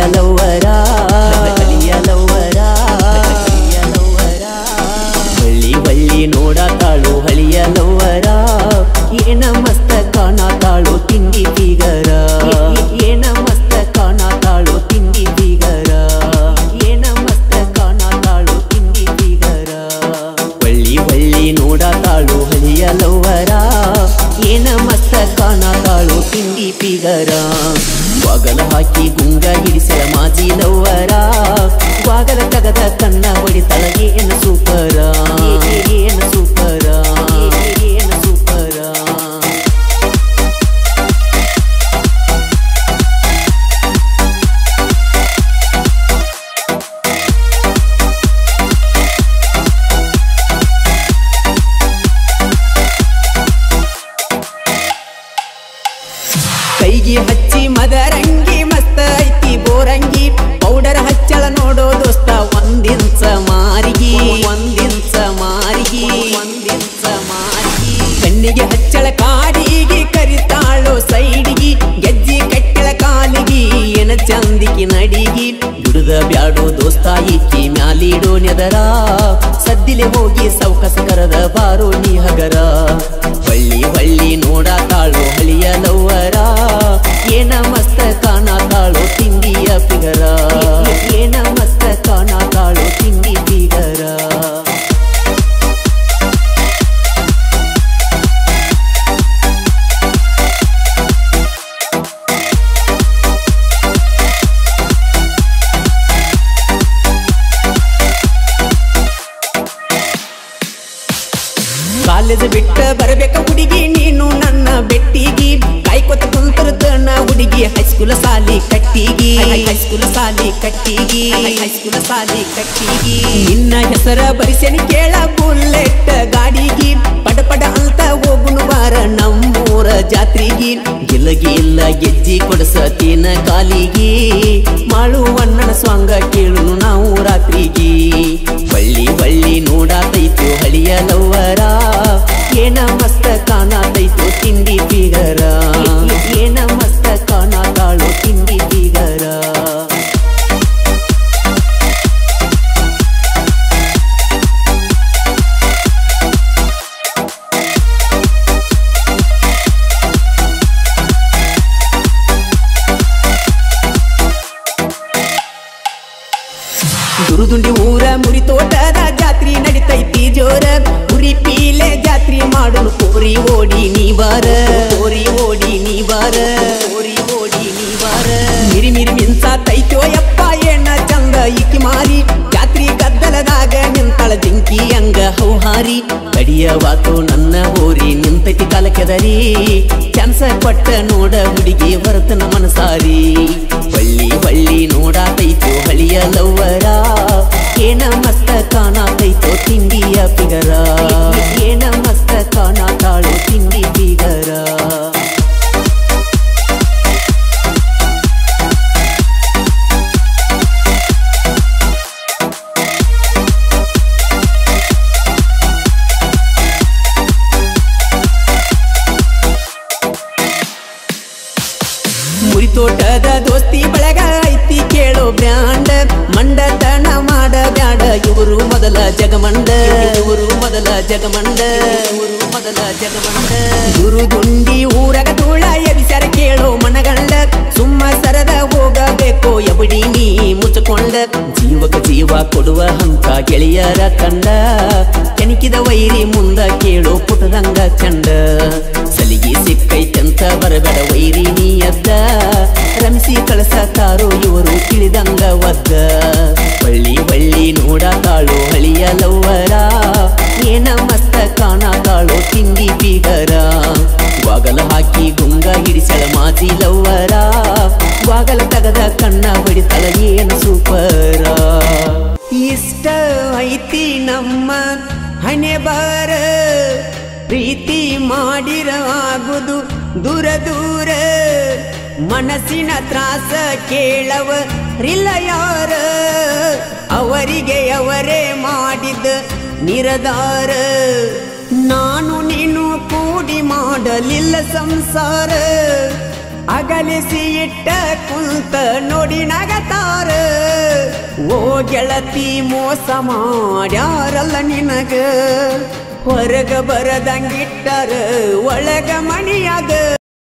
ಲವ್ವರ ಹಳಿಯ ಲವ್ವರ ಹಳಿಯ ಲವ್ವರ ಬಳ್ಳಿ ಬಳ್ಳಿ ನೋಡತಾಳು ಹಳಿಯ ಲವ್ವರ ಏನ ಮಸ್ತ ಕಾಣತಾಳು ತಿಂಡಿ ಬೀಗರ ಏನ ಮಸ್ತ ಕಾಣತಾಳು ತಿಂಡಿ ಬೀಗರ ಏನ ಮಸ್ತ ಕಾಣತಾಳು ತಿಂಡಿ ಬೀಗರ ಬಳ್ಳಿ ಬಳ್ಳಿ ನೋಡತಾಳು ಹಳಿಯ ಲವ್ವರ ಏನ ಮಸ್ತ ಕಾಣತಾಳು ತಿಂಡಿ ಬೀಗರ ಬಾಗಲ ಹಾಕಿ ಗುಂಗ ಹಿಡಿಸಲ ಮಾಜಿ ಲವ್ವರ ಬಾಗಲ ತಗದ ಕಣ್ಣ ಹೊಡಿತಳ ಏನ ಸೂಪರ ಏನ ಸೂಪರ ಏನ ಸೂಪರ ಕೈಗೆ ಹಚ್ಚಿ ಮದರಂಗಿ ಮಸ್ತ ಐತಿ ಬೋರಂಗಿ ಪೌಡರ್ ಹಚ್ಚಳ ನೋಡೋ ದೋಸ್ತ ಒಂದಿಂಚ ಮಾರಿಗಿ ಒಂದಿಂಚ ಮಾರಿಗಿ ಒಂದಿಂಚ ಮಾರಿಗಿ ಕಣ್ಣಿಗೆ ಹಚ್ಚಳ ಕಾಡಿಗೆ ಕರಿತಾಳೋ ಸೈಡಿಗಿ ಗೆಜ್ಜಿ ಕಟ್ಟಳ ಕಾಲಿಗಿ ಏನ ಚಂದಿಕಿ ನಡಿಗಿ ದುಡಿದ ಬ್ಯಾಡೋ ದೋಸ್ತ ಈಕಿ ಮ್ಯಾಲಿಡೋ ನೆದರ ಸದ್ದಿಲೆ ಹೋಗಿ ಸೌಕಸ ಕರದ ಬಾರೋ ನೀ ಹಗರ ಬಳ್ಳಿ ಬಳ್ಳಿ ನೋಡತಾಳು ಹಳಿಯ ಲವ್ವರ ಏನ ಮಸ್ತ ಕಾಣತಾಳು ತಿಂಡಿಯ ಪಿಗರ ಏನ ಮಸ್ತ ಕಾಣತಾಳು ತಿಂಡಿ ಪಿಗರ ಕಾಲೇಜ್ ಬಿಟ್ಟ ಬರಬೇಕ ಹುಡುಗಿ ನೀನು ನನ್ನ ಬೆಟ್ಟಿಗಿ ಕಾಯ್ಕೊತ ಕುಂತರ್ತನ ಹುಡುಗಿ ಹೈಸ್ಕೂಲ್ ಸಾಲಿ ಕಟ್ಟಿಗಿ ಹೈಸ್ಕೂಲ್ ಸಾಲಿ ಕಟ್ಟಿಗಿ ಹೈಸ್ಕೂಲ್ ಸಾಲಿ ಕಟ್ಟಿಗಿ ನಿನ್ನ ಹೆಸರ ಬರಿಸೇನಿ ಕೇಳ ಬುಲ್ಲೆಟ್ ಗಾಡಿಗಿ ಪಡ ಪಡ ಅಂತ ಹೋಗುನು ಬಾರ ನಮ್ಮೂರ ಜಾತ್ರಿಗಿ ಗಿಲಗಿ ಇಲ್ಲ ಗೆಜ್ಜಿ ಕೊಡಸತೀನ ಕಾಲಿಗಿ ಮಾಳುವಣ್ಣನ ಸ್ವಾಂಗ ಕೇಳುನು ನಾವು ರಾತ್ರಿಗಿ ಬಳ್ಳಿ ಬಳ್ಳಿ ನೋಡಾತೈತು ಹಳಿಯ ಲವ್ವರ ಏನ ಮಸ್ತ ಕಾಣತೈತು ತಿಂಡಿ ಬೀಗರ ಏನ ಮಸ್ತ ಕಾಣತಾಳು ತಿಂಡಿ ಬೀಗರ ದುರುದುಂಡಿ ಊರ ಮುರಿ ತೋಟದ ಜಾತ್ರಿ ನಡಿತೈತಿ ಜೋರ ಉರಿ ಪೀಲೆ ಜಾತ್ರಿ ಮಾಡೋನು ಕೋರಿ ಓಡಿ ನೀ ಬಾರ ಕೋರಿ ಓಡಿ ನೀ ಬಾರ ಕೋರಿ ಓಡಿ ನೀ ಬಾರ ಮಿರಿ ಮಿರಿ ಮಿನ್ಸಾತೈತೋ ಯಪ್ಪ ಏನ ಚಂದ ಇಕ್ಕಿ ಮಾರಿ ಜಾತ್ರಿ ಗದ್ದಲದಾಗ ನಿಂತಳ ಜಿಂಕಿ ಹಂಗ ಹೌಹಾರಿ ಕಡಿಯವಾತು ನನ್ನ ಹೋರಿ ನಿಂತೈತಿ ಕಾಲಕೆದರಿ ಚಾನ್ಸ ಕೊಟ್ಟ ನೋಡ ಹುಡುಗಿ ಬರ್ತನ ಮನಸಾರಿ ಬಳ್ಳಿ ಬಳ್ಳಿ ನೋಡಾತೈತು ಹಳಿಯ ಲವ್ವರ ಏನ ಮಸ್ತ ಕಾಣತೈತೋ ತಿಂಡಿಯ ಪಿಗರ ಏನ ಮಸ್ತ ಕಾಣತಾಳು ತಿಂಡಿ ಬಿಗರ ಮುರಿತೋಟದ ದೋಸ್ತಿ ಬಳಗ ಐತಿ ಕೇಳೋ ಬ್ರ್ಯಾಂಡ್ ಮಂಡತನ ಮಾಡ ಬ್ಯಾಡ ಇವರು ಮೊದಲ ಜಗಮಂಡ ಇವರು ಮೊದಲ ಜಗಮಂಡ ಇವರು ಮೊದಲ ಜಗಮಂಡ ಗುರು ಗುಂಡಿ ಊರಗ ತೋಳ ಎಬಿಸರ ಕೇಳೋ ಮನಗಂಡ ಸುಮ್ಮ ಸರದ ಹೋಗಬೇಕು ಎಬಡಿ ನೀ ಮುಚ್ಚಿಕೊಂಡ ಜೀವಕ ಜೀವ ಕೊಡುವ ಹಂತ ಗೆಳೆಯರ ಕಂಡ ಕೆಣಕಿದ ವೈರಿ ಮುಂದ ಕೇಳೋ ಪುಟರಂಗ ಚಂಡ ಸಲಿಗೆ ಸಿಕ್ಕೈತಂತ ಬರಬೇಡ ವೈರಿ ನೀ ಎದ್ದ ರಮಿಸಿ ಕಳಸತಾರೋ ಇವರು ತಿಳಿದಂಗ ಒದ್ದ ಬಳ್ಳಿ ಬಳ್ಳಿ ನೋಡತಾಳು ಹಳಿಯ ಲವ್ವರ ಏನ ಮಸ್ತ ಕಾಣತಾಳು ತಿಂಡಿ ಬೀಗರ ಬಾಗಲ ಹಾಕಿ ಗುಂಗ ಹಿಡಿಸಳ ಮಾಜಿ ಲವ್ವರ ಬಾಗಲ ತಗದ ಕಣ್ಣ ಹೊಡಿತಳ ಏನು ಸೂಪರ ಇಷ್ಟ ಐತಿ ನಮ್ಮ ಹಣೆ ಬಾರ ಪ್ರೀತಿ ಮಾಡಿರ ಆಗುದು ದೂರ ದೂರ ಮನಸ್ಸಿನ ತ್ರಾಸ ಕೇಳವ ರಿಲ್ಲ ಯಾರ ಅವರಿಗೆ ಅವರೇ ಮಾಡಿದ ನಿರದಾರ ನಾನು ನೀನು ಕೂಡಿ ಮಾಡಲಿಲ್ಲ ಸಂಸಾರ ಅಗಲಿಸಿ ಇಟ್ಟ ಕುಂತ ನೋಡಿ ನಗತಾರ ಓ ಗೆಳತಿ ಮೋಸ ಮಾಡ್ಯಾರಲ್ಲ ನಿನಗ ಹೊರಗ ಬರದಂಗಿಟ್ಟಾರ ಒಳಗ ಮಣಿಯಾಗ